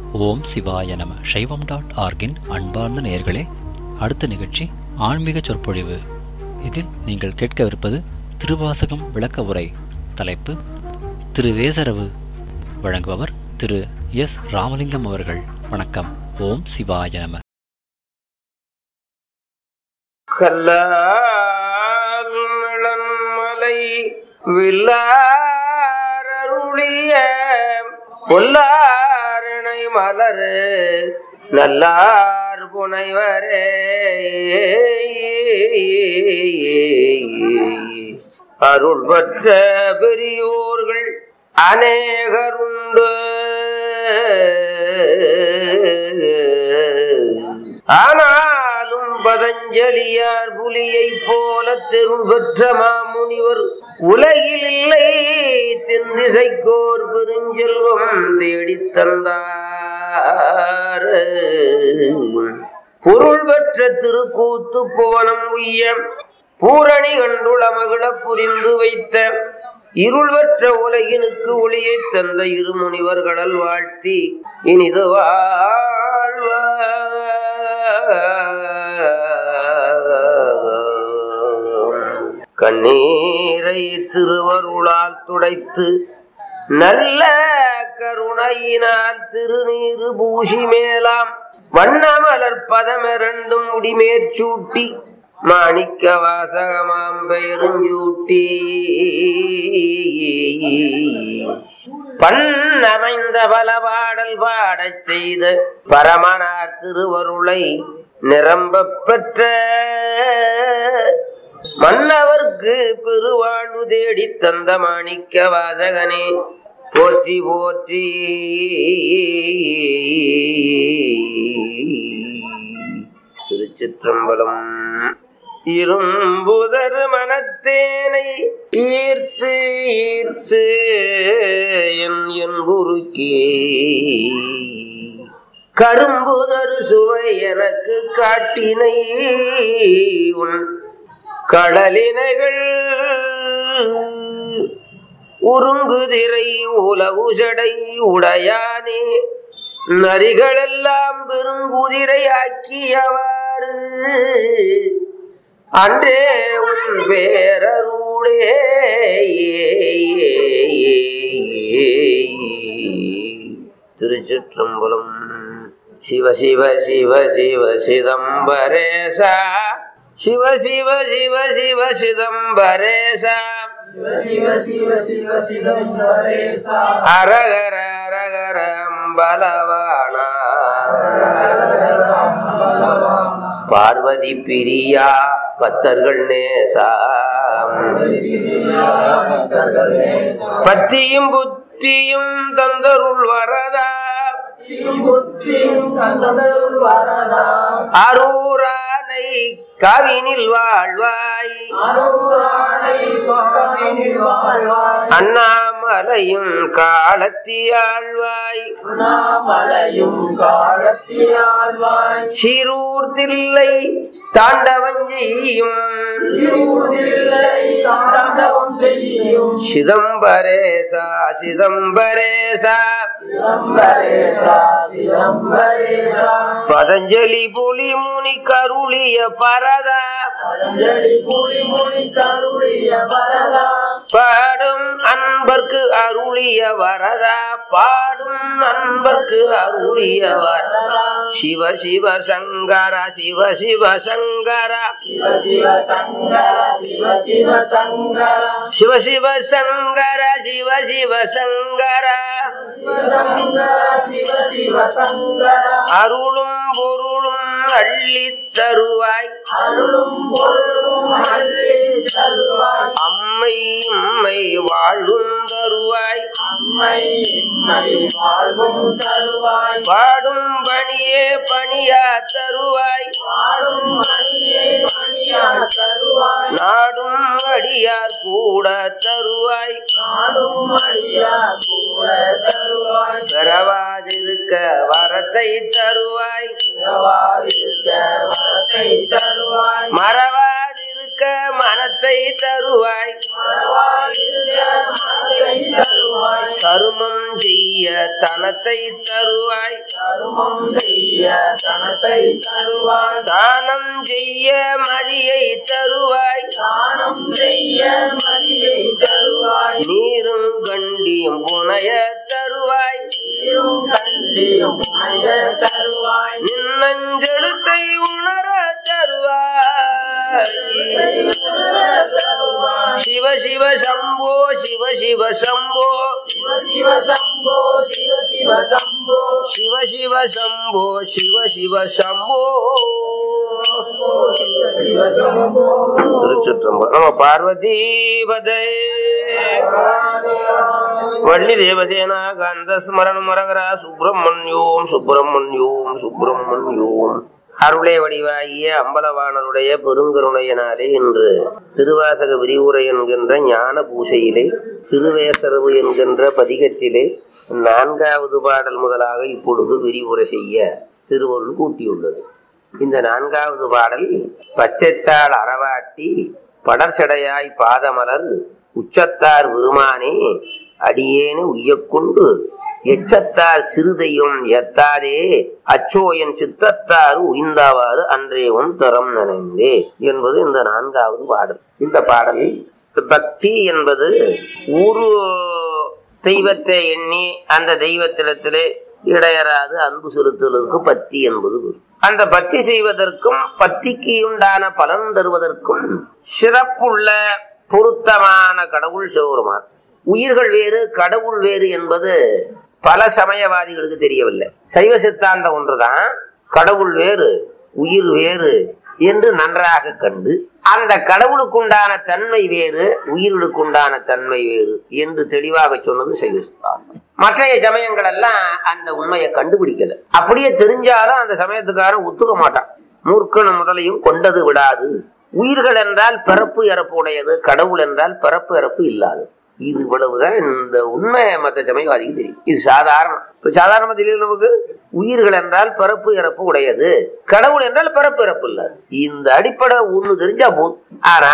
ஓம் சிவாய நம சைவம் டாட் ஆர்கின் அன்பார்ந்த நேயர்களே அடுத்த நிகழ்ச்சி ஆன்மீக சொற்பொழிவு இதில் நீங்கள் கேட்கவிருப்பது திருவாசகம் விளக்க உரை தலைப்பு திரு வேசரவு வழங்குபவர் திரு எஸ் ராமலிங்கம் அவர்கள் வணக்கம் ஓம் சிவாய நம கல்லாமலை வில்லாரருளிய பொல்லாரணை மலரு நல்லார் புனைவரே அருள் பெற்ற பெரியோர்கள் அநேகருண்டு ஆனாலும் பதஞ்சலியார் புலியைப் போல தெருள் பெற்ற மாமுனிவர் உலகில் இல்லை தென் திசைக்கோர் பெருஞ்செல்வம் தேடித் தந்தார் பொருள் பெற்ற திருக்கூத்து புவனம் உய்ய பூரணி கண்டுள மகிழ புரிந்து வைத்த இருள் பெற்ற உலகினுக்கு ஒளியைத் தந்த இருமுனிவர்களால் வாழ்த்தி இனிது வாழ்வ கண்ணீரை திருவருளால் துடைத்து நல்ல கருணையினால் திருநீரு பூசி மேலாம் வண்ணமலர் பதமிரண்டும் முடிமேற்சூட்டி மாணிக்க வாசகமாம் பெயருஞ்சூட்டி பண்ணமைந்த பல பாடல் பாடச் செய்த பரமனார் திருவருளை நிரம்ப பெற்ற மன்னவர்க்கு பெருவாழ்வு தேடித் தந்த மாணிக்க வாசகனே போற்றி போற்றி திருச்சிற்றம்பலம் இரும்புதர் மனத்தேனை ஈர்த்து ஈர்த்து என் என்புருக்கே கரும்புதரு சுவை எனக்கு காட்டினை உன் கடலினைகள் உருங்குதிரை உலவுசடை உடையானே நரிகளெல்லாம் பெருங்குதிரை ஆக்கியவாறு அன்றே உன் பேரருளே திருச்சிற்றம்பலம் சிவ சிவ சிவ சிவ சிதம்பரேசா சிவ சிவ சிவ சிவ சிதம்பரேசா சிவ சிவ சிவ சிதம்பரேசா அரகர அரகர அம்பலவானா பார்வதி பிரியா பத்தர்கள் நேசா பத்தியும் புத்தியும் தந்தருள் வரதா புத்தியும் கந்தருள் வரதா அரூரானை கவினில் வாழ்வாய் அருளானை காணினில் வாழ்வாய் அண்ணாமலையும் காலத்தியாழ்வாய் அண்ணாமலையும் காலத்தியாழ்வாய் சீரூர் தில்லை தாண்டவஞ்செய்யும் இருதில்லை தாண்டவம் செய்யும் சிதம்பரேசா சிதம்பரேசா சிதம்பரேசா சிதம்பரேசா பதஞ்சலி புலி முனி கருளிய பரதா அஞ்சலி புலி மொழி கருளிய வரதா பாடும் அன்பர்க்கு அருளிய வரதா பாடும் அன்பர்க்கு அருளிய வரதா சிவ சிவ சங்கர சிவ சிவ சங்கர சிவ சிவ சங்கர சிவ சிவ சங்கர சிவ சிவ சங்கர சிவ சிவ சங்கர சிவ சங்கர சிவ சிவ சங்கர அருளும் பொருளும் அள்ளித் தருவாய் அருளும் பொருளும் அள்ளி தருவாய் அம்மை இம்மை வாழும் தருவாய் அம்மை இம்மை வாழ்வும் தருவாய் பாடும் பணியே பணியா தருவாய் பாடும் மணியே மணியா தருவாய் நாடும் அடியார் கூட தருவாய் நாடும் மணியா கூட தருவாய் பெறவாதிருக்க வரத்தை தருவாய் இரவாதிருக்க வரத்தை தருவாய் மறவாதிருக்க மனத்தை தருவாய் மறவாதிருக்க மனத்தை தருவாய் கருமம் செய்ய தனத்தை தருவாய் தருமம் செய்ய தனத்தை தருவாய் தானம் செய்ய மதியை தருவாய் தானம் செய்ய மதியை தருவாய் நீரும் கண்டியும் புனைய தருவாய் நீரும் கண்டியும் புனைய தருவாய் நின்னஞ்செழுத்தை உணர தருவாய் தருவாய் சிவ சிவ சம்போ சிவ சிவ சம்போ சிவ சிவ சம்போ சிவ சிவ சம்போ சிவ சிவ சம்போ சிவ சிவ சம்போ சிவ சிவ சம்போ திருச்சுற்றம்பலம் நம பார்வதி பதே வள்ளி தேவசேனா காந்த ஸ்மரண மரகரா சுப்பிரமணியோம் சுப்பிரமணியோம் சுப்பிரமணியோம் அருளே வடிவாகிய அம்பலவாணருடைய பெருங்கருணையினாலே இன்று திருவாசக விரிவுரை என்கின்ற ஞான பூசையிலே திருவேசரவு என்கின்ற பதிகத்திலே நான்காவது பாடல் முதலாக இப்பொழுது விரிவுரை செய்ய திருவருள் கூட்டியுள்ளது இந்த நான்காவது பாடல் பச்சைத்தாள் அறவாட்டி படர்சடையாய் பாதமலர் உச்சத்தார் விருமானே அடியேனு உய்யக்கொண்டு எச்சத்தார் சிறுதையும் எத்தாதே அச்சோயன் சித்தத்தார் உயிர்ந்தாவாறு அன்றேவும் தரம் நனைந்தே என்பது இந்த நான்காவது பாடல் இந்த பாடல் பக்தி என்பது ஒரு தெய்வத்தை எண்ணி அந்த தெய்வத்திடத்திலே இடையறாது அன்பு செலுத்துவதற்கு பக்தி என்பது வரும் அந்த பக்தி செய்வதற்கும் பக்திக்கு உண்டான பலன் தருவதற்கும் சிறப்புள்ள பொருத்தமான கடவுள் சிவருமான் உயிர்கள் வேறு கடவுள் வேறு என்பது பல சமயவாதிகளுக்கு தெரியவில்லை சைவ சித்தாந்தம் ஒன்றுதான் கடவுள் வேறு உயிர் வேறு என்று நன்றாக கண்டு அந்த கடவுளுக்குண்டான தன்மை வேறு உயிர்களுக்குண்டான தன்மை வேறு என்று தெளிவாக சொன்னது சைவ சித்தாந்தம் மற்றைய சமயங்கள் எல்லாம் அந்த உண்மையை கண்டுபிடிக்கல அப்படியே தெரிஞ்சாலும் அந்த சமயத்துக்காரன் ஒத்துக்க மாட்டான் மூர்க்கனும் முதலையும் கொண்டது விடாது உயிர்கள் என்றால் பிறப்பு இறப்பு உடையது கடவுள் என்றால் பிறப்பு இறப்பு இல்லாதது இது இவ்வளவுதான் இந்த உண்மை மற்ற சமயவாதிக்கு தெரியும் இது சாதாரணம் இப்ப சாதாரணமா தெரியும் நமக்கு உயிர்கள் என்றால் பிறப்பு இறப்பு உடையது கடவுள் என்றால் பிறப்பு இறப்பு இல்லாது இந்த அடிப்படை ஒண்ணு தெரிஞ்சா போதும் ஆனா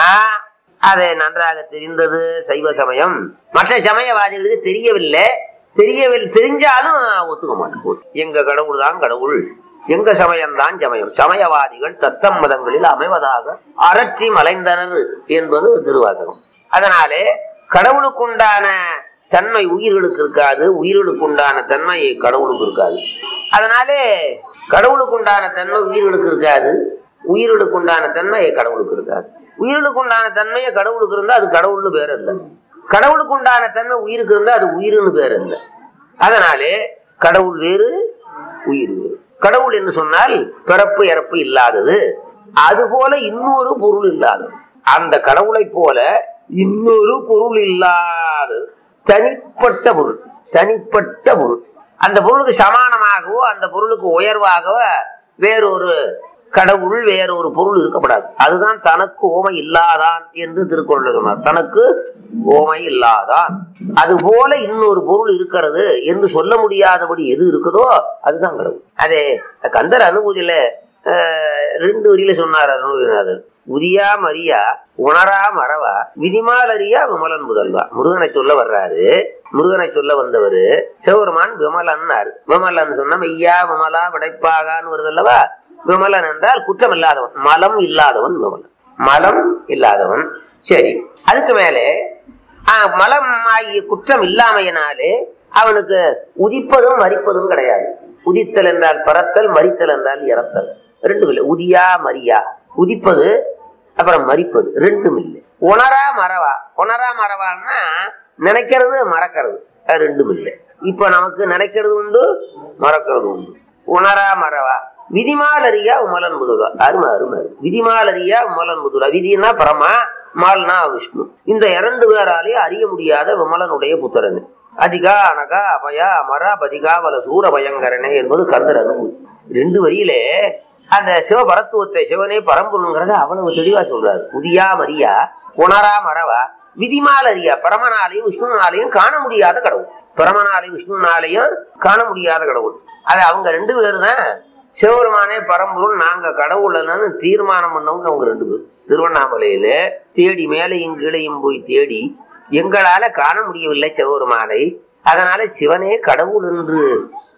அதை நன்றாக தெரிந்தது சைவ சமயம் மற்ற சமயவாதிகளுக்கு தெரியவில்லை தெரியவில்லை தெரிஞ்சாலும் ஒத்துக்க மாட்டேன் போதும் எங்க கடவுள் தான் கடவுள் எங்க சமயம்தான் சமயம் சமயவாதிகள் தத்தம் மதங்களில் அமைவதாக அரற்றி மலைந்தனர் என்பது திருவாசகம் அதனாலே கடவுளுக்குண்டான தன்மை உயிர்களுக்கு இருக்காது உயிர்களுக்கு உண்டான தன்மை கடவுளுக்கு இருக்காது அதனாலே கடவுளுக்கு உண்டான தன்மை உயிர்களுக்கு இருக்காது உயிர்களுக்கு உண்டான தன்மை கடவுளுக்கு இருக்காது உயிர்களுக்கு உண்டான தன்மையை கடவுளுக்கு இருந்தா அது கடவுள்னு பேர் இல்லை கடவுளுக்கு உண்டான தன்மை உயிருக்கு இருந்தா அது உயிருன்னு பேர் இல்லை அதனாலே கடவுள் வேறு உயிர் வேறு கடவுள் என்று சொன்னால் பிறப்பு இறப்பு இல்லாதது அதுபோல இன்னொரு பொருள் இல்லாதது அந்த கடவுளை போல இன்னொரு பொருள் இல்லாதது தனிப்பட்ட பொருள் தனிப்பட்ட பொருள் அந்த பொருளுக்கு சமானமாகவோ அந்த பொருளுக்கு உயர்வாகவோ வேறொரு கடவுள் வேறொரு பொருள் இருக்கப்படாது அதுதான் தனக்கு ஓமை இல்லாதான் என்று திருக்குறள் சொன்னார் தனக்கு ஓமை இல்லாதான் அது போல இன்னொரு பொருள் இருக்கிறது என்று சொல்ல முடியாதபடி எது இருக்குதோ அதுதான் கடவுள் அதே கந்தர் அனுபூதியில ஆஹ், ரெண்டு வரியில சொன்னார் அருணகிரிநாதர் உதியா மரியா உணரா மறவா விதிமாலரியா விமலன் முதல்வா முருகனை சொல்ல வர்றாரு முருகனை சொல்ல வந்தவரு சிவபெருமான் விமலன்னாரு விமலன் சொன்ன மெய்யா விமலா விடைப்பாகான்னு வருதல்லவா விமலன் என்றால் குற்றம் இல்லாதவன் மலம் இல்லாதவன் விமலன் மலம் இல்லாதவன் சரி அதுக்கு மேலே ஆஹ், மலம் ஆகிய குற்றம் இல்லாமையினாலே அவனுக்கு உதிப்பதும் மறிப்பதும் கிடையாது உதித்தல் என்றால் பறத்தல் மறித்தல் என்றால் இறத்தல் ரெண்டும் இல்லை உதியா மரியா உதிப்பது அப்புறம் மறிப்பது ரெண்டும் இல்லை உணரா மறவா உணரா மறவான்னா நினைக்கிறது மறக்கிறது அது ரெண்டும் இல்லை இப்ப நமக்கு நினைக்கிறது உண்டு மறக்கிறது உண்டு உணரா மறவா விதிமாலரியா உமலன் புதுலா அருமை அருமை அருமை. விதிமாலரியா உமலன் புதுலா விதினா பரமா மால்னா விஷ்ணு இந்த இரண்டு பேராலேயும் அறிய முடியாத விமலனுடைய புத்திரன் அதிகா அனகா அபயா அமரா பதிகா வல சூர பயங்கரனே என்பது கந்தர் அனுபூதி ரெண்டு வரியிலே அந்த சிவபரத்துவத்தை சிவனே பரம்பொருளுங்கிறத அவ்வளவு தெளிவா சொல்றாரு உதியா மரியா உணரா மறவா விதிமாலரியா பரமனாலையும் விஷ்ணுனாலையும் காண முடியாத கடவுள் பரமனாலையும் விஷ்ணுனாலையும் காண முடியாத கடவுள் அது அவங்க ரெண்டு பேரு தான் சிவபெருமானே பரம்பொருள் நாங்க கடவுள்னு தீர்மானம் பண்ணவங்க அவங்க ரெண்டு பேரும் திருவண்ணாமலையில தேடி மேலையும் கீழையும் போய் தேடி எங்களால காண முடியவில்லை சிவபெருமானை அதனால சிவனே கடவுள் என்று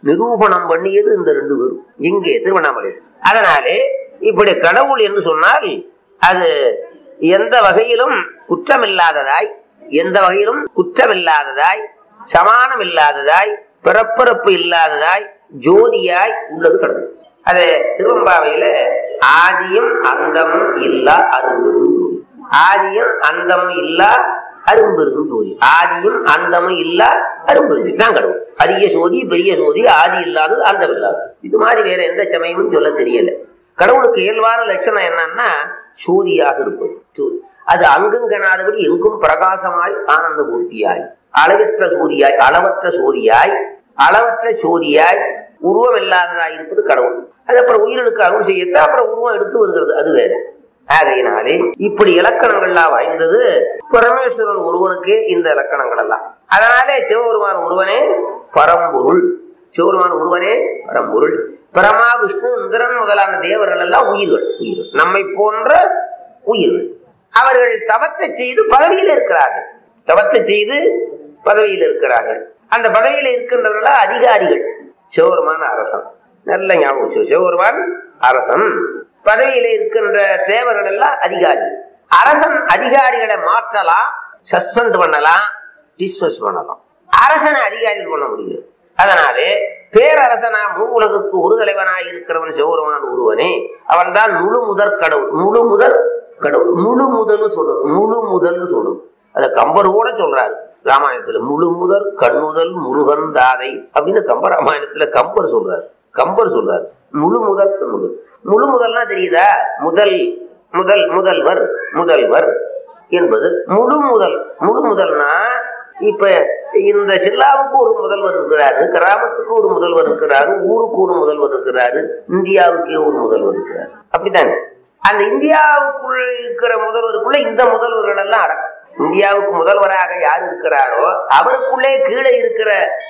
நிரூபணம் பண்ணியது இந்த ரெண்டு பேரும் இங்கே திருவண்ணாமலை அதனாலே இப்படி கடவுள் என்று சொன்னால் அது எந்த வகையிலும் குற்றமில்லாததாய் எந்த வகையிலும் குற்றமில்லாததாய் சமானம் இல்லாததாய் பிறப்பிறப்பு இல்லாததாய் ஜோதியாய் உள்ளது கடவுள் அது திருவம்பாவையில ஆதியும் அந்தமும் இல்லா அரும்பெரும் ஜோதி ஆதியும் அந்தமும் இல்லா அரும்பெரும் ஜோதி ஆதியும் அந்தமும் இல்லா அரும்பெரும் ஜோதி தான் கடவுள் அரிய சோதி பெரிய சோதி ஆதி இல்லாதது அந்தம் இல்லாதது இது மாதிரி வேற எந்த சமயமும் சொல்ல தெரியல கடவுளுக்கு இயல்பான லட்சணம் என்னன்னா சோதியாக இருப்பது சோதி அது அங்குங்கனாதபடி எங்கும் பிரகாசமாய் ஆனந்த பூர்த்தியாய் அளவற்ற சோதியாய் அளவற்ற சோதியாய் அளவற்ற சோதியாய் உருவம் இல்லாததாய் இருப்பது கடவுள் அது அப்புறம் உயிர்களுக்கு அருள் செய்யத்தான் அப்புறம் உருவம் எடுத்து வருகிறது அது வேற ஆகையினாலே இப்படி இலக்கணங்கள்லாம் வாய்ந்தது பரமேஸ்வரன் ஒருவனுக்கே இந்த இலக்கணங்கள் எல்லாம் அதனாலே சிவபெருமான் ஒருவனே பரம்பொருள் சிவபெருமான் ஒருவனே பரம்பொருள் பரமா விஷ்ணு இந்திரன் முதலான தேவர்கள் எல்லாம் உயிர்கள் உயிர்கள் நம்மை போன்ற உயிர்கள் அவர்கள் தவத்தை செய்து பதவியில் இருக்கிறார்கள் தவத்தை செய்து பதவியில் இருக்கிறார்கள் அந்த பதவியில் இருக்கின்றவர்களா அதிகாரிகள் சிவபெருமான அரசன் நல்ல ஞாபகம் வச்சு. சிவபெருமான் அரசன் பதவியில இருக்கின்ற தேவர்கள் எல்லாம் அதிகாரி அரசன் அதிகாரிகளை மாற்றலாம் சஸ்பெண்ட் பண்ணலாம் டிஸ்மிஸ் பண்ணலாம் அரசனை அதிகாரிகள் பண்ண முடியாது அதனாலே பேரரசனா மூவுலகுக்கு ஒரு தலைவனாய் இருக்கிறவன் சிவபெருமான் ஒருவனே அவன்தான் முழு முதற் கடவுள் முழு முதற் கடவுள் முழு முதல்னு சொல்றது முழு முதல்னு சொல்றது அத கம்பர் கூட சொல்றாரு ராமாயணத்துல முழு முதற் கண்ணுதல் முருகன் தாதை அப்படின்னு கம்ப ராமாயணத்துல கம்பர் சொல்றாரு கம்பர் சொல்றாரு முழு முதற் கண்ணுதல் முழு முதல்னா தெரியுதா முதல் முதல் முதல்வர் முதல்வர் என்பது முழு முதல் முழு முதல்னா இப்ப இந்த ஜில்லாவுக்கு ஒரு முதல்வர் இருக்கிறாரு கிராமத்துக்கு ஒரு முதல்வர் இருக்கிறாரு ஊருக்கு ஒரு முதல்வர் இருக்கிறாரு இந்தியாவுக்கே ஒரு முதல்வர் இருக்கிறாரு அப்படித்தானே அந்த இந்தியாவுக்குள் இருக்கிற முதல்வருக்குள்ள இந்த முதல்வர்கள் எல்லாம் அடக்கம் இந்தியாவுக்கு முதல்வராக யார் இருக்கிறாரோ அவருக்குள்ளே கீழே இருக்கிற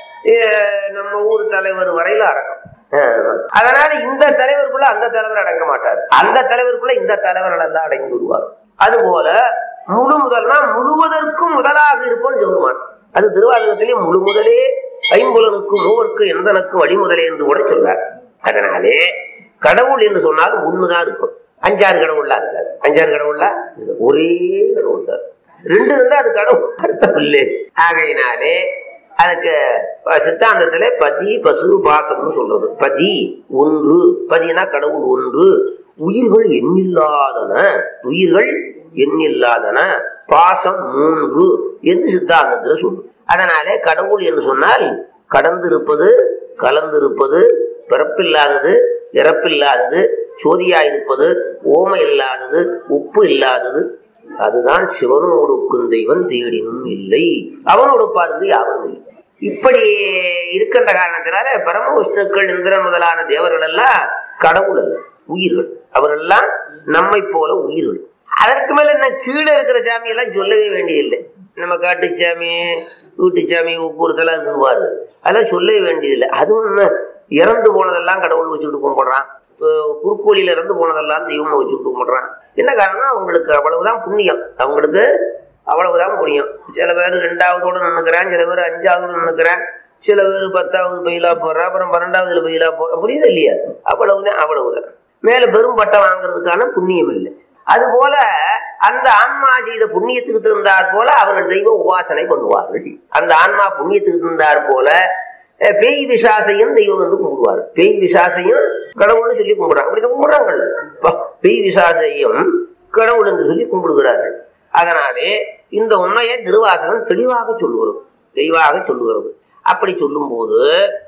அஹ், நம்ம ஊர் தலைவர் வரையில அடக்கம் அஹ், அதனால இந்த தலைவருக்குள்ள அந்த தலைவர் அடங்க மாட்டார் அந்த தலைவருக்குள்ள இந்த தலைவர்கள் எல்லாம் அடங்கி விடுவார் அதுபோல முழு முதல்னா முழுவதற்கும் முதலாக இருப்போம் ஜோர்மான் அது திருவாசகத்திலே முழு முதலே ஐம்புலனுக்கு மூவருக்கு எந்தனுக்கு வழிமுதலே என்று கூட சொல்றார் அதனாலே கடவுள் என்று சொன்னால் ஒண்ணுதான் இருக்கும் அஞ்சாறு கடவுள்லாம் இருக்காது அஞ்சாறு கடவுள்லாம் இருக்காது. ஒரே கடவுள் தான் ரெண்டு இருந்தா அது கடவுள் அர்த்தம் இல்லை ஆகையினாலே அதுக்கு அஹ், சித்தாந்தத்திலே பதி பசு பாசம்னு சொல்றது பதி ஒன்று பதினா கடவுள் ஒன்று உயிர்கள் எண்ணில்லாதன உயிர்கள் எண்ணில்லாதன பாசம் மூன்று என்று சித்தாந்தத்துல சொல்லும் அதனாலே கடவுள் என்று சொன்னால் கடந்திருப்பது கலந்திருப்பது பிறப்பில்லாதது இறப்பில்லாதது சோதியாயிருப்பது ஓமை இல்லாதது உப்பு இல்லாதது அதுதான் சிவனோடு ஒக்கும் தெய்வன் தேடினும் இல்லை அவனோடு பாருங்க யாவரும் இல்லை இப்படி இருக்கின்ற காரணத்தினால பரம விஷ்ணுக்கள் இந்திரன் முதலான தேவர்கள் எல்லாம் கடவுள் அல்ல உயிர்கள் அவரெல்லாம் நம்மை போல உயிர்கள் அதற்கு மேல என்ன கீழே இருக்கிற சாமி எல்லாம் சொல்லவே வேண்டியதில்லை நம்ம காட்டு சாமி வீட்டு சாமி ஊக்குறுத்தெல்லாம் இருக்குவாரு அதெல்லாம் சொல்லவே வேண்டியதில்லை அதுவும் என்ன இறந்து போனதெல்லாம் கடவுள் வச்சுக்கிட்டு கும்பிடுறான் அஹ் குறுக்கோழியில இறந்து போனதெல்லாம் தெய்வமா வச்சுக்கிட்டு கும்பிடுறான் என்ன காரணம் அவங்களுக்கு அவ்வளவுதான் புண்ணியம் அவங்களுக்கு அவ்வளவுதான் புண்ணியம் சில பேர் ரெண்டாவதோட நின்னுக்கிறான் சில பேர் அஞ்சாவதோட நின்னுக்கிறான் சில பேர் பத்தாவது பயிலா போடுறான் அப்புறம் பன்னெண்டாவதுல பயிலா போடுறான் புரியுது இல்லையா அவ்வளவுதான் அவ்வளவுதான் மேல பெரும் பட்டம் வாங்குறதுக்கான புண்ணியம் இல்லை அதுபோல அந்த ஆன்மா செய்த புண்ணியத்துக்கு தகுந்தாற் போல அவர்கள் தெய்வ உபாசனை பண்ணுவார்கள் அந்த ஆன்மா புண்ணியத்துக்கு தகுந்தாற் போல அஹ், பேய் விசாசையும் தெய்வம் என்று கும்பிடுவார் பேய் விசாசையும் கடவுள்னு சொல்லி கும்பிடுறாங்க அப்படி கும்பிடுறாங்கல்ல அப்பா, பேய் விசாசையும் கடவுள் என்று சொல்லி கும்பிடுகிறார்கள் அதனாலே இந்த உண்மையை திருவாசகம் தெளிவாக சொல்லுகிறது தெளிவாக சொல்லுகிறது அப்படி சொல்லும்போது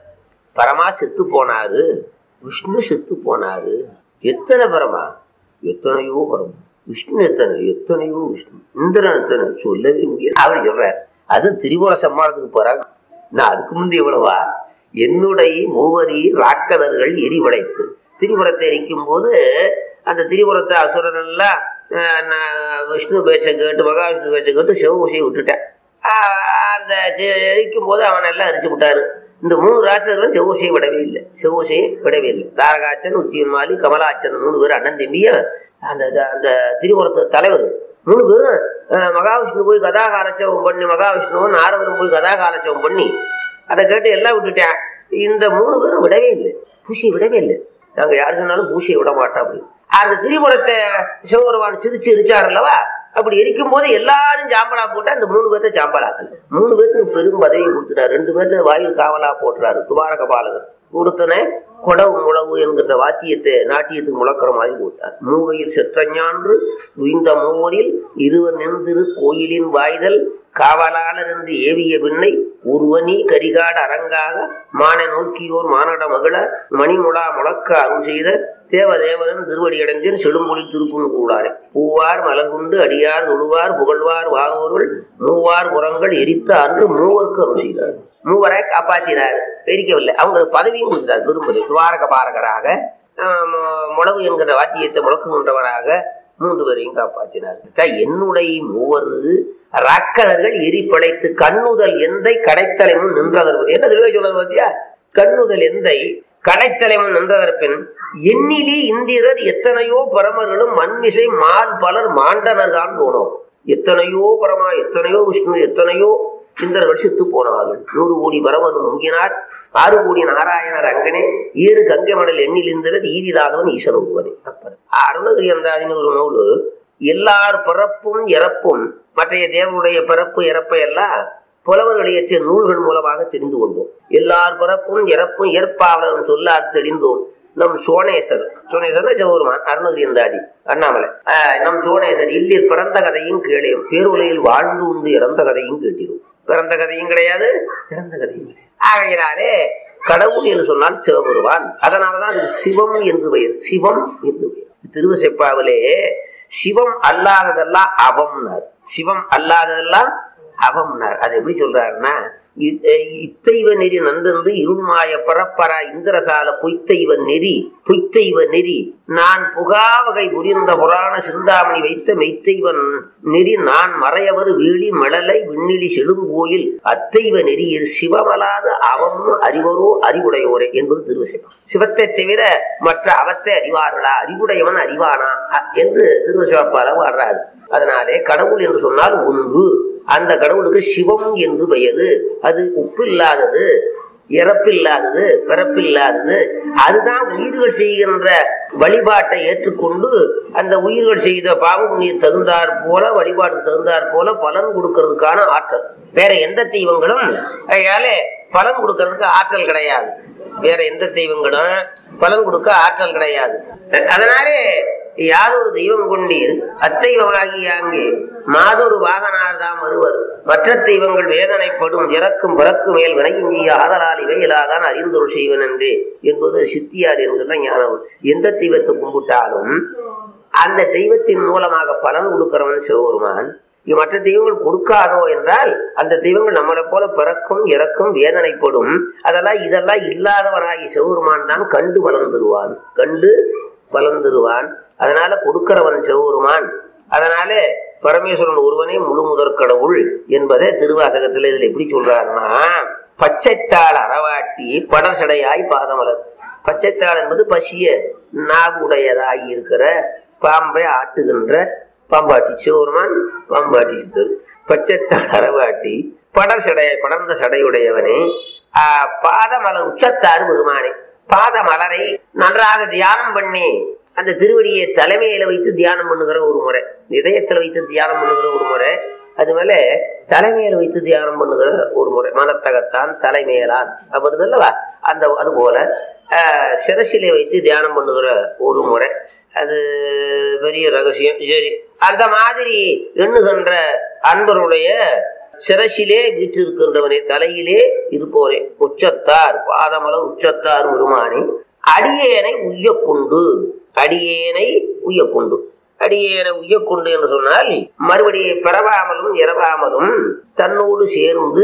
பரமா செத்து போனாரு விஷ்ணு செத்து போனாரு எத்தனை பரமா எத்தனையோ பரம் விஷ்ணு எத்தனை எத்தனையோ விஷ்ணு இந்திரன் எத்தனை சொல்லவே முடியாது அப்படி சொல்றாரு அது திரிபுர சம்மானத்துக்கு போறாங்க நான் அதுக்கு முந்தைய எவ்வளவா என்னுடைய மூவரி ராக்கதர்கள் எரிவடைத்து திரிபுரத்தை எரிக்கும் போது அந்த திரிபுரத்தை அசுரர்கள் எல்லாம் அஹ், நான் விஷ்ணு பேச்சை கேட்டு மகாவிஷ்ணு பேச்சை கேட்டு சிவகோஷையை விட்டுட்டேன் ஆஹ், அந்த செ- எரிக்கும் போது அவன் எல்லாம் எரிச்சு விட்டாரு இந்த மூணு ராட்சசர்களும் செவ்வோசையை விடவே இல்லை செவ்வோசையை விடவே இல்லை தாரகாச்சன் உத்தியன்மாலி கமலாச்சன் மூணு பேரும் அண்ணன் தம்பியும் அந்த அந்த திரிபுரத்து தலைவர்கள் மூணு பேரும் அஹ், மகாவிஷ்ணு போய் கதாகாலட்சவம் பண்ணி மகாவிஷ்ணுவும் நாரதரும் போய் கதாகாலட்சவம் பண்ணி அதை கேட்டு எல்லாம் விட்டுட்டேன் இந்த மூணு பேரும் விடவே இல்லை பூசியை விடவே இல்லை நாங்க யார் சொன்னாலும் பூசியை விட மாட்டோம் அப்படின்னு அந்த திரிபுரத்தை சிவபெருமான் சிரிச்சு எரிச்சார் அல்லவா அப்படி எரிக்கும் போது எல்லாரும் சாம்பலா போட்டு அந்த மூணு பேர்த்த சாம்பலாக்கல மூணு பேர்த்துக்கு பெரும் பதவியை கொடுத்துட்டாரு ரெண்டு பேர்த்த வாயில் காவலா போட்டுறாரு துவாரக பாலகர் ஒருத்தனை கொடவு முழவு என்கிற வாத்தியத்தை நாட்டியத்துக்கு முழக்கிற மாதிரி கொடுத்தார் மூவையில் செற்றஞான்று உய்ந்த மூவரில் இருவர் நின்றிரு கோயிலின் வாய்தல் காவலாளர் என்று ஏவிய பின்னை உருவனி கரிகாடு அரங்காக மான நோக்கியோர் மானட மகிழ மணிமுழா முழக்க அருள் செய்த தேவதேவரன் திருவடியடைஞ்சன் செடுமொழி திருப்புன் கூடாரே பூவார் மலர் கொண்டு அடியார் தொழுவார் புகழ்வார் வாகவர்கள் மூவார் புறங்கள் எரித்த அன்று மூவருக்கு அருள் செய்தார் மூவரை காப்பாற்றினார் எரிக்கவில்லை அவங்களுக்கு பதவியும் கொடுத்தார் பெரும்பதி துவாரக பாரகராக ஆஹ் மு- முழவு என்கிற வாத்தியத்தை முழக்குகின்றவராக மூன்று பேரையும் காப்பாற்றினார் தான் என்னுடைய மூவர் ராக்கதர்கள் எரி பிழைத்து கண்ணுதல் எந்தை கடைத்தலைமுன் நின்றதர் என்ன தெளிவாக சொல்றது பாத்தியா கண்ணுதல் எந்தை கடைத்தலைமுன் நின்றதர் பின் எண்ணிலி இந்திரர் எத்தனையோ பரமர்களும் மண்மிசை மால் பலர் மாண்டனர் தான் தோணும் எத்தனையோ பரமா எத்தனையோ விஷ்ணு எத்தனையோ இந்திரர்கள் செத்து போனார்கள் நூறு கோடி பரமர் நொங்கினார் ஆறு கோடி நாராயணர் அங்கனே ஏறு கங்கை மணல் எண்ணில் இந்திரர் ஈரில்லாதவன் ஈசன் ஒருவனே அப்பர் அருணகிரி அந்தாதின்னு ஒரு நூலு எல்லார் பிறப்பும் இறப்பும் மற்றைய தேவனுடைய பிறப்பு இறப்பை எல்லாம் புலவர்கள் இயற்றிய நூல்கள் மூலமாக தெரிந்து கொண்டோம் எல்லார் பிறப்பும் இறப்பும் இயற்பாளரும் சொல்லால் தெளிந்தோம் நம் சோனேசர் சோனேசர் ஜவுருமான் அருணகிரி அந்தாதி அண்ணாமலை ஆஹ் நம் சோனேசர் இல்லில் பிறந்த கதையும் கேளையும் பேருலையில் வாழ்ந்து உண்டு இறந்த கதையும் கேட்டிரும் பிறந்த கதையும் கிடையாது இறந்த கதையும் கிடையாது ஆகையினாலே கடவுள் என்று சொன்னால் சிவபெருமான் அதனாலதான் அதுக்கு சிவம் என்று பெயர் சிவம் என்று பெயர் திருவசைப்பாவிலே சிவம் அல்லாததெல்லாம் அவம்னார் சிவம் அல்லாததெல்லாம் அவம்னார் அது எப்படி சொல்றாருன்னா இ- இத்தைவ நெறி நன்றென்று இருள்மாய பரப்பரா இந்திரசால பொய்த்தைவ நெறி பொய்த்தைவ நெறி நான் புகாவகை புரிந்த புராண சிந்தாமணி வைத்த மெய்த்தைவன் நெறி நான் மறையவர் வீழி மழலை விண்ணிலி செழுங்கோயில் அத்தைவ நெறியில் சிவமலாத அவம் அறிவரோ அறிவுடையோரே என்பது திருவசிவம் சிவத்தை தவிர மற்ற அவத்தை அறிவார்களா அறிவுடையவன் அறிவானா அ- என்று திருவசிவப்பால பாடுறாரு அதனாலே கடவுள் என்று சொன்னால் ஒன்று அந்த கடவுளுக்கு சிவம் என்று பெயரு அது உப்பு இல்லாதது இறப்பில்லாதது பிறப்பில்லாதது அதுதான் உயிர்கள் செய்கின்ற வழிபாட்டை ஏற்றுக்கொண்டு அந்த உயிர்கள் செய்த பாவ புண்ணிய தகுந்தாற் போல வழிபாட்டுக்கு தகுந்தாற் போல பலன் கொடுக்கறதுக்கான ஆற்றல் வேற எந்த தெய்வங்களும் அதனால பலன் கொடுக்கறதுக்கு ஆற்றல் கிடையாது வேற எந்த தெய்வங்களும் பலன் கொடுக்க ஆற்றல் கிடையாது அதனாலே யாதொரு தெய்வம் கொண்டீர் அத்தெய்வமாகிய அங்கே மாதொரு வாகனார் தாம் வருவர் மற்ற தெய்வங்கள் வேதனைப்படும் இறக்கும் பிறக்கு மேல் வினையிஞ்சிய ஆதலால் இவை இல்லாதான் அறிந்தொரு செய்வன் என்றே என்பது சித்தியார் என்கிற ஞானம் எந்த தெய்வத்தை கும்பிட்டாலும் அந்த தெய்வத்தின் மூலமாக பலன் கொடுக்கிறவன் சிவபெருமான் இவ் மற்ற தெய்வங்கள் கொடுக்காதோ என்றால் அந்த தெய்வங்கள் நம்மளை போல பிறக்கும் இறக்கும் வேதனைப்படும் அதெல்லாம் இதெல்லாம் இல்லாதவனாகி சிவபெருமான் தான் கண்டு பலன் தருவான் கண்டு பலன் தருவான் அதனால கொடுக்கிறவன் சிவபெருமான் அதனால பரமேஸ்வரன் ஒருவனே முழு முதற் கடவுள் என்பதை திருவாசகத்துல இதுல எப்படி சொல்றாருன்னா பச்சைத்தாள் அறவாட்டி படர்சடையாய் பாதமலர் பச்சைத்தாள் என்பது பசிய நாகுடையதாய் இருக்கிற பாம்பை ஆட்டுகின்ற பாம்பாட்டி சிவருமான் பாம்பாட்டி சித்தர் பச்சைத்தாள் அறவாட்டி படர் சடையாய் படர்ந்த சடையுடையவனே ஆஹ் பாதமலர் உச்சத்தாறு பெருமானே பாதமலரை நன்றாக தியானம் பண்ணி அந்த திருவடியை தலைமையில வைத்து தியானம் பண்ணுகிற ஒரு முறை இதயத்துல வைத்து தியானம் பண்ணுகிற ஒரு முறை அது மேல தலைமையில வைத்து தியானம் பண்ணுகிற ஒரு முறை மனத்தகத்தான் தலைமையலான் வருது அல்லவா அந்த அது போல ஆஹ், சிரசிலே வைத்து தியானம் பண்ணுகிற ஒரு முறை அது பெரிய ரகசியம் சரி அந்த மாதிரி எண்ணுகின்ற அன்பருடைய சிரசிலே வீற்றிருக்கின்றவனே தலையிலே இருப்பவனே உச்சத்தார் பாதமலர் உச்சத்தார் பெருமானே அடியேனை உய்யக் கொண்டு அடியேனை உய்யக் கொண்டு அடியேனை உய்யக் கொண்டு என்று சொன்னால் மறுபடியும் பிறவாமலும் இறவாமலும் தன்னோடு சேர்ந்து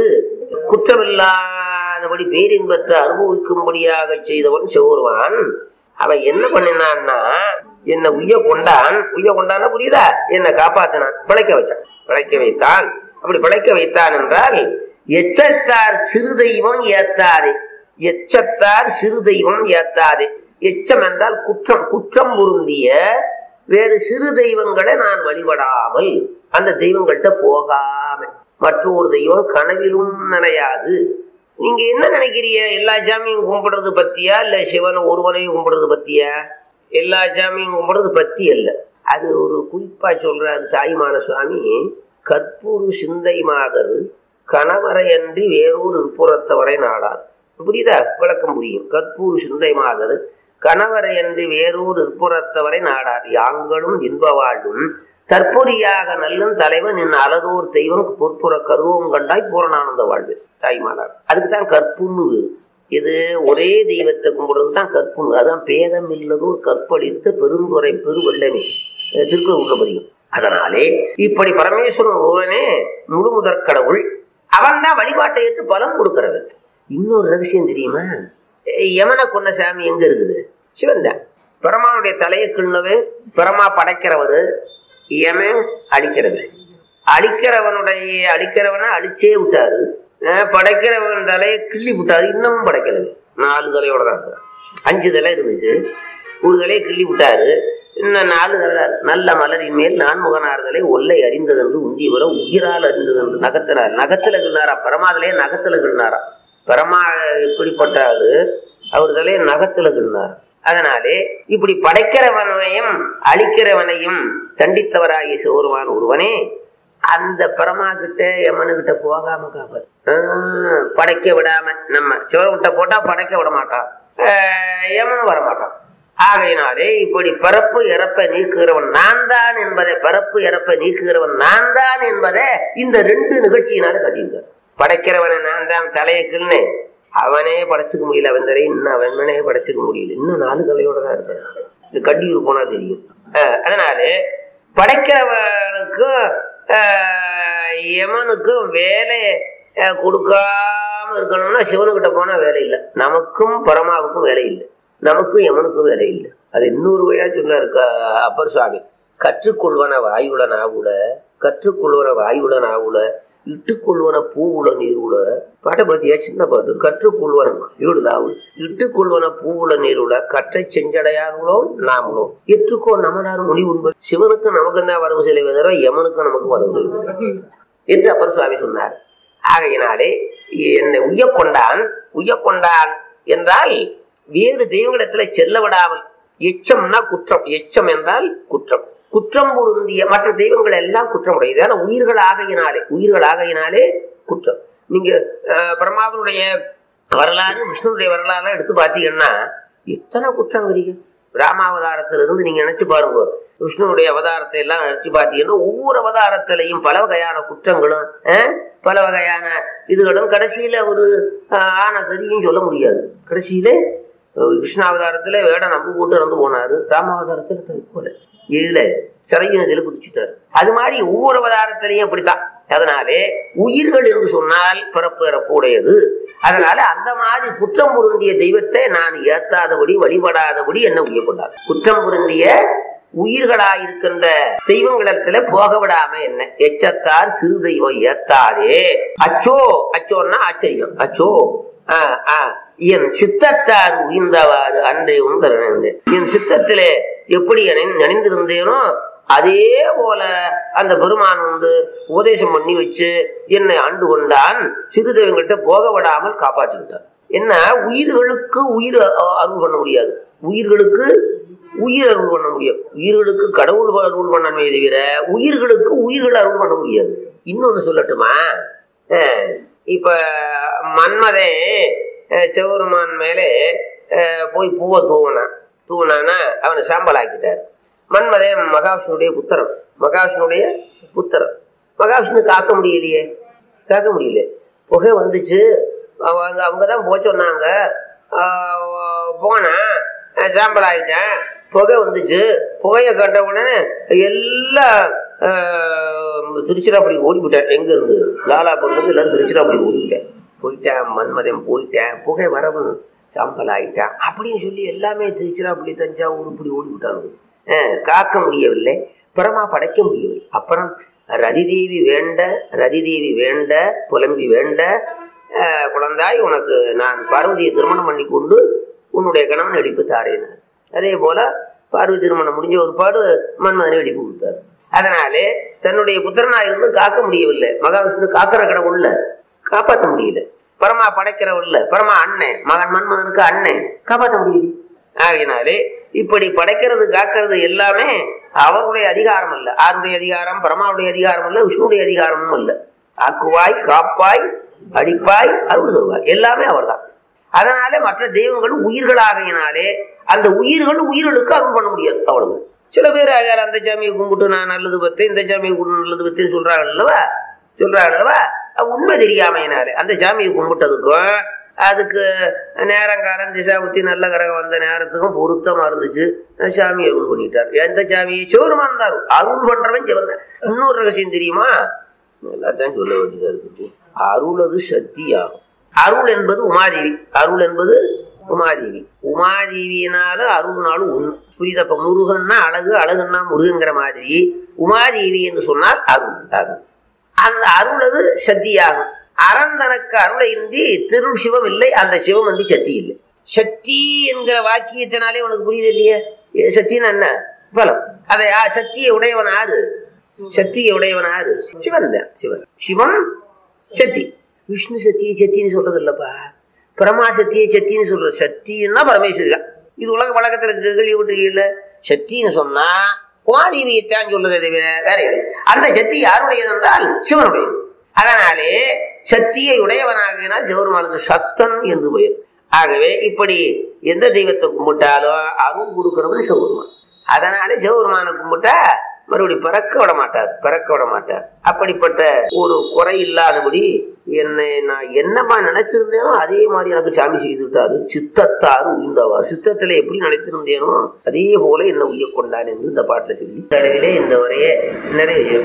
குற்றமில்லாதபடி பேரின்பத்தை அனுபவிக்கும்படியாக செய்தவன் சிவருவான் அவன் என்ன பண்ணினான்னா என்னை உய்ய கொண்டான் உய்ய கொண்டான்னா புரியுதா என்னை காப்பாத்தினான் பிழைக்க வச்சான் பிழைக்க வைத்தான் அப்படி பிழைக்க வைத்தான் என்றால் எச்சத்தார் சிறு தெய்வம் ஏத்தாதே எச்சத்தார் சிறு தெய்வம் ஏத்தாதே எச்சம் என்றால் குற்றம் குற்றம் பொருந்திய வேறு சிறு தெய்வங்களை நான் வழிபடாமல் அந்த தெய்வங்கள்ட்ட போகாம மற்றொரு தெய்வம் கனவிலும் நனையாது நீங்க என்ன நினைக்கிறீங்க எல்லா சாமியும் கும்பிடுறது பத்தியா இல்ல சிவனை ஒருவனையும் கும்பிடுறது பத்தியா எல்லா சாமியும் கும்பிடுறது பத்தி அல்ல அது ஒரு குறிப்பா சொல்றாரு தாய்மான சுவாமி கற்பூரு சிந்தை மாதர் கணவரை அன்றி வேறொரு புறத்தவரை நாடார் புரியுதா விளக்கம் புரியும் கற்பூர் சிந்தை மாதர் கணவரை அன்றி வேறொரு புறத்தவரை நாடார் யாங்களும் இன்ப வாழ்வும் தற்பொறியாக நல்லும் தலைவன் என் அலதோர் தெய்வம் பொற்புற கருவம் கண்டாய் பூரணானந்த வாழ்வு தாய்மானார் அதுக்கு தான் கற்புன்னு வேறு இது ஒரே தெய்வத்தை கும்பிடுறது தான் கற்புன்னு அதான் பேதம் இல்லதோர் கற்பழித்த பெருந்துரை பெருவெள்ளமே திருக்குறள் புரியும் அதனாலே இப்படி பரமேஸ்வரன் ஒருவனே முழு முதற் கடவுள் அவன் தான் வழிபாட்டை ஏற்று பலன் கொடுக்கிறவன் இன்னொரு ரகசியம் தெரியுமா யமனை கொண்ட சாமி எங்க இருக்குது சிவன் தான் பிரமாவுடைய தலையை கிள்ளவன் பிரமா படைக்கிறவர் யமன் அழிக்கிறவன் அழிக்கிறவனுடைய அழிக்கிறவனை அழிச்சே விட்டாரு அஹ் படைக்கிறவன் தலையை கிள்ளி விட்டாரு இன்னமும் படைக்கிறவன் நாலு தலையோட தான் இருக்கிறான் அஞ்சு தலை இருந்துச்சு ஒரு தலையை கிள்ளி விட்டாரு இன்னும் நாலு தலை தான் இருக்கு. நல்ல மலரின் மேல் நான்முகனார்தலை ஒல்லை அறிந்ததென்று உந்தி வர உயிரால் அறிந்ததென்று நகத்தினார் நகத்துல கிள்னாரா பரமாதலே நகத்துல கிள்னாரா பரமா எப்படிப்பட்ட ஆளு அவர் தலையை நகத்துல கிள்னார் அதனாலே இப்படி படைக்கிறவனையும் அழிக்கிறவனையும் தண்டித்தவராகிய சிவருமான் ஒருவனே அந்த பரமா கிட்ட யமனுகிட்ட போகாம காப்பாரு ஆஹ், படைக்க விடாம நம்ம சிவர்கிட்ட போட்டா படைக்க விட மாட்டான் ஆஹ், யமனும் வர மாட்டான் ஆகையினாலே இப்படி பிறப்பு இறப்பை நீக்குகிறவன் நான் தான் என்பதை பிறப்பு இறப்பை நீக்குகிறவன் நான் தான் என்பதை இந்த ரெண்டு நிகழ்ச்சியினால கட்டியிருக்காரு படைக்கிறவனை நான் தான் தலையை கிள்னு அவனே படைச்சுக்க முடியல அவன் தலையை இன்னும் அவனே படைச்சுக்க முடியல இன்னும் நாலு தலையோட தான் இருக்கிறான் இது கண்டியூர் போனா தெரியும் ஆஹ், அதனாலே படைக்கிறவனுக்கும் ஆஹ், யமனுக்கும் வேலை ஆஹ், கொடுக்காம இருக்கணும்னா சிவனுக்கிட்ட போனா வேலை இல்லை நமக்கும் பரமாவுக்கும் வேலை இல்லை நமக்கும் யமனுக்கும் வேலை இல்லை அது இன்னொரு வழியா சொன்னாரு க- அப்பர் சுவாமி கற்றுக்கொள்வன வாயுடன் ஆகுல கற்றுக்கொள்வன வாயுடன் ஆகுல இட்டுக்கொள்வன பூவுல நீருல பாட்டை பத்தியா சின்ன பாட்டு கற்றுக்கொள்வன வாயுடன் ஆகுல இட்டுக்கொள்வன பூவுல நீருல கற்றை செஞ்சடையானுங்களோ நாமளோ எற்றுக்கோ நமனார் மொழி உண்பது சிவனுக்கு நமக்கு தான் வரவு செலவு தவிர யமனுக்கு நமக்கு வரவு செலவு என்று அப்பர் சுவாமி சொன்னார் ஆகையினாலே என்னை உய்ய கொண்டான் உய்ய கொண்டான் என்றால் வேறு தெய்வங்களிடத்துல செல்ல விடாமல் எச்சம்னா குற்றம் எச்சம் என்றால் குற்றம் குற்றம் பொருந்திய மற்ற தெய்வங்கள் எல்லாம் குற்றம் உடையது ஏன்னா உயிர்கள் ஆகையினாலே உயிர்கள் ஆகையினாலே குற்றம் நீங்க அஹ், பிரம்மாவினுடைய வரலாறு விஷ்ணுடைய வரலாறு எடுத்து பார்த்தீங்கன்னா எத்தனை குற்றங்கிறீங்க ராமாவதாரத்திலிருந்து நீங்க நினைச்சு பாருங்க விஷ்ணுனுடைய அவதாரத்தை எல்லாம் நினைச்சு பார்த்தீங்கன்னா ஒவ்வொரு அவதாரத்திலையும் பல வகையான குற்றங்களும் அஹ், பல வகையான இதுகளும் கடைசியில ஒரு அஹ், ஆன கதியும் சொல்ல முடியாது கடைசியில அஹ், கிருஷ்ணாவதாரத்துல வேட நம்பு போட்டு இறந்து போனாரு ராமாவதாரத்துல தற்கொலை இதுல சிறையினதில் குதிச்சுட்டாரு அது மாதிரி ஒவ்வொரு அவதாரத்திலையும் அப்படித்தான் அதனாலே உயிர்கள் என்று சொன்னால் பிறப்பு இறப்பு உடையது அதனால அந்த மாதிரி குற்றம் பொருந்திய தெய்வத்தை நான் ஏத்தாதபடி வழிபடாதபடி என்ன உய்ய கொண்டார் குற்றம் பொருந்திய உயிர்களாயிருக்கின்ற தெய்வங்களிடத்துல போக விடாம என்ன எச்சத்தார் சிறு தெய்வம் ஏத்தாதே அச்சோ அச்சோன்னா ஆச்சரியம் அச்சோ ஆ, ஆ, என் சித்தத்தார் உயிர்ந்தவாறு அன்றை உந்தரணிந்தேன் என் சித்தத்திலே எப்படி நினை- நினைந்திருந்தேனோ அதே போல அந்த பெருமான் வந்து உபதேசம் பண்ணி வச்சு என்னை ஆண்டு கொண்டான் சிறு தெய்வங்கள்ட்ட போக விடாமல் காப்பாற்றிக்கிட்டார் என்ன உயிர்களுக்கு உயிர் அ- அருள் பண்ண முடியாது உயிர்களுக்கு உயிர் அருள் பண்ண முடியும் உயிர்களுக்கு கடவுள் அருள் பண்ணணுமே தவிர உயிர்களுக்கு உயிர்கள் அருள் பண்ண முடியாது இன்னொன்னு சொல்லட்டுமா அஹ், இப்ப மன்மதன் அஹ், சிவபெருமான் மேலே அஹ், போய் பூவை தூவனான் தூவனானா அவனை சாம்பல் ஆக்கிட்டார் மன்மதன் மகாவிஷ்ணுடைய புத்திரன் மகாவிஷ்ணுடைய புத்திரன் மகாவிஷ்ணு காக்க முடியலையே காக்க முடியல புகை வந்துச்சு அவங்க அவங்க தான் போக சொன்னாங்க ஆஹ் போனேன் அஹ் சாம்பல் ஆகிட்டேன் புகை வந்துச்சு புகையை கண்ட உடனே எல்லாம் ஆஹ், திருச்சிராப்பள்ளி ஓடிவிட்டேன் எங்க இருந்து லாலாபுரத்துலேருந்து எல்லாம் திருச்சிராப்பள்ளி ஓடிவிட்டேன் போயிட்டேன் மன்மதன் போயிட்டேன் புகை வரவும் சாம்பல் ஆகிட்டேன் அப்படின்னு சொல்லி எல்லாமே திருச்சிராப்பள்ளி தஞ்சாவூர் இப்படி ஓடிவிட்டானுங்க அஹ், காக்க முடியவில்லை பரமா படைக்க முடியவில்லை அப்புறம் ரதிதேவி வேண்ட ரதிதேவி வேண்ட புலம்பி வேண்ட அஹ், குழந்தாய் உனக்கு நான் பார்வதியை திருமணம் பண்ணி கொண்டு உன்னுடைய கணவன் எழுப்பி தாரேனார் அதே போல பார்வதி திருமணம் முடிஞ்ச ஒரு பாடு மன்மதனை எழுப்பி கொடுத்தார் அதனாலே தன்னுடைய புத்திரனா இருந்து காக்க முடியவில்லை மகாவிஷ்ணு காக்கிற கடவுள்ல காப்பாற்ற முடியல பரமா படைக்கிறவர் இல்ல பரமா அண்ணன் மகன் மன்மதனுக்கு அண்ணன் காப்பாற்ற முடியுது ஆகினாலே இப்படி படைக்கிறது காக்கிறது எல்லாமே அவருடைய அதிகாரம் அல்ல ஆருடைய அதிகாரம் பரமாவுடைய அதிகாரம் அல்ல விஷ்ணுடைய அதிகாரமும் அல்ல ஆக்குவாய் காப்பாய் அடிப்பாய் அருள் தருவாய் எல்லாமே அவர்தான் அதனால மற்ற தெய்வங்களும் உயிர்களாகையினாலே அந்த உயிர்கள் உயிர்களுக்கு அருள் பண்ண முடியாது அவ்வளவு சில பேர் ஆகார் அந்த சாமியை கும்பிட்டு நான் நல்லது பத்தேன் இந்த சாமியை கும்பிட்டு நல்லது பத்தேன்னு சொல்றாங்க அல்லவா சொல்றாங்க அல்லவா அது உண்மை தெரியாமையினாலே அந்த சாமியை கும்பிட்டதுக்கும் அதுக்கு நேரங்காலம் திசாபுத்தி நல்ல கிரகம் வந்த நேரத்துக்கும் பொருத்தமா இருந்துச்சு சாமி அருள் பண்ணிட்டார் எந்த சாமியை சிவருமான் தான் அருள் பண்றவன் சிவன் தான். இன்னொரு ரகசியம் தெரியுமா எல்லாத்தையும் சொல்ல வேண்டியதா இருக்கு அருள் அது சக்தியாகும் அருள் என்பது உமாதேவி அருள் என்பது உமாதேவி உமாதேவியினால அருள்னாலும் ஒண்ணு புரியுதப்ப முருகன்னா அழகு அழகுன்னா முருகங்கிற மாதிரி உமாதேவி என்று சொன்னால் அருள் அருள் அந்த அருளது சக்தியாகும் அறந்தனக்கு அருளை இன்றி திருள் சிவம் இல்லை அந்த சிவம் வந்து சக்தி இல்லை சக்தி என்கிற வாக்கியத்தினாலே உனக்கு புரியுது இல்லையே இது சக்தின்னா என்ன பலம் அதை யா- சக்தியை உடையவன் ஆறு சக்தியை உடையவன் ஆறு சிவன் தான் சிவன் சிவம் சக்தி விஷ்ணு சக்தியை சக்தின்னு சொல்றது இல்லப்பா பிரமா சக்தியை சக்தின்னு சொல்றது சக்தின்னா பரமேஸ்வரி தான் இது உலக வழக்கத்துல கேள்வி விட்டுருக்கீங்கள சக்தின்னு சொன்னா குமாதேவியத்தான் சொல்றதை தவிர வேற இல்லை அந்த சக்தி யாருடையது என்றால் சிவனுடையது அதனாலே சக்தியை உடையவனாகினால் சிவருமானுக்கு சத்தன் என்று பெயர் ஆகவே இப்படி எந்த தெய்வத்தை கும்பிட்டாலும் அருள் கொடுக்கிறவன் சிவபெருமான் அதனாலே சிவபெருமானை கும்பிட்டா மறுபடி பிறக்க விட மாட்டார் பிறக்க விட மாட்டார் அப்படிப்பட்ட ஒரு குறை இல்லாதபடி என்னை நான் என்னமா நினைச்சிருந்தேனோ அதே மாதிரி எனக்கு சாமி செய்து விட்டாரு சித்தத்தாறு உயிர்ந்தவார் சித்தத்துல எப்படி நினைத்திருந்தேனோ அதே போல என்ன உய்ய கொண்டான் என்று இந்த பாட்டில் சொல்லி கடவிலே இந்த உரையை நிறைவு